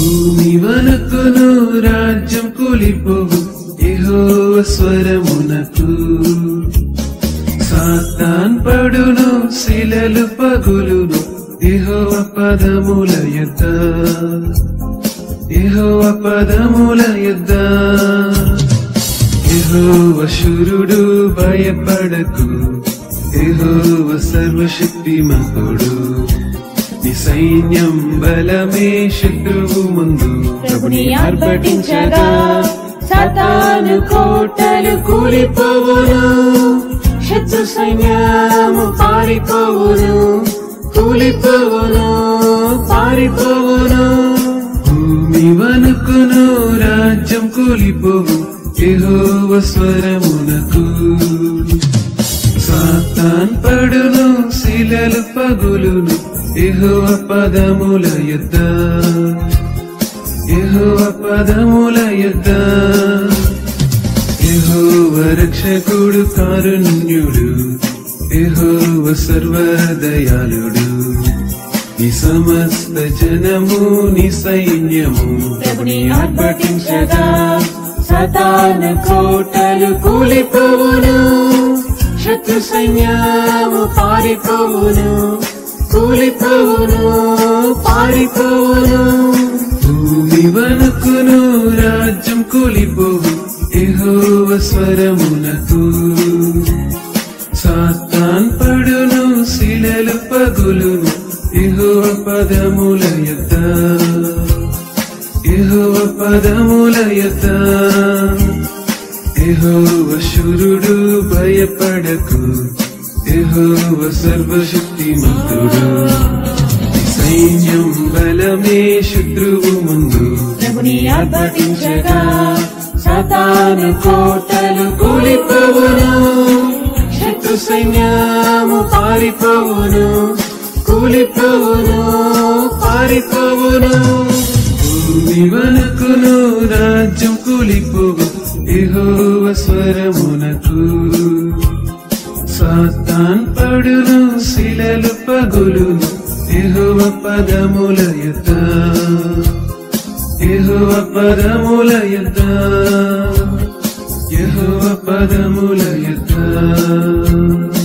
భూమి వనకును రాజ్యం కూలిపోవు యెహోవ స్వరమునకు సాతాన్ పడును శిలలు పగులును యెహోవ పదముల యుద్ధ యెహోవ పదముల యుద్ధ యెహోవ శురుడు భయపడకు యెహోవ సర్వశక్తిమంతుడు నీ సైన్యం బలమే శత్రువు ముందు ప్రభుని ఆర్భటించగా సాతాను కోటలు కూలిపోవును శత్రు సైన్యము పారిపోవును కూలిపోవును పారిపోవును భూమి వనుకును రాజ్యం కూలిపోవు యెహోవ స్వరమునకు సాతాన్ పడును శిలలు పగులును యెహోవ పదముల యుద్ధ యెహోవ పదముల యుద్ధ యెహోవ రక్షకుడు కారుణ్యుడు యెహోవ సర్వదయాళుడు ఈ సమస్త జనము నీ సైన్యము ప్రభుని ఆర్భటించగా సాతాను కోటలు కూలిపోవును శత్రు సైన్యము పారిపోవును కూలిపోవును పారిపోవును భూమి వనకును రాజ్యం కూలిపోవు యెహోవ స్వరమునకు సాతాన్ పడును శిలలు పగులును యెహోవ పదముల యుద్ధ యెహోవ పదముల యుద్ధ యెహోవ శురుడు భయపడకు యెహోవ సర్వశక్తిమంతుడు నీ సైన్యం బలమే శత్రువు ముందు ప్రభుని ఆర్భటించగా సాతాను కోటలు కూలిపోవును శత్రు సైన్యము పారిపోవును కూలిపోవును పారిపోవును భూమి వనకును రాజ్యం కూలిపోవు యెహోవ స్వరమునకు సాతాన్ పడును శిలలు పగులును యెహోవ పదముల యుద్ధ యెహోవ పదముల యుద్ధ యెహోవ పదముల యుద్ధ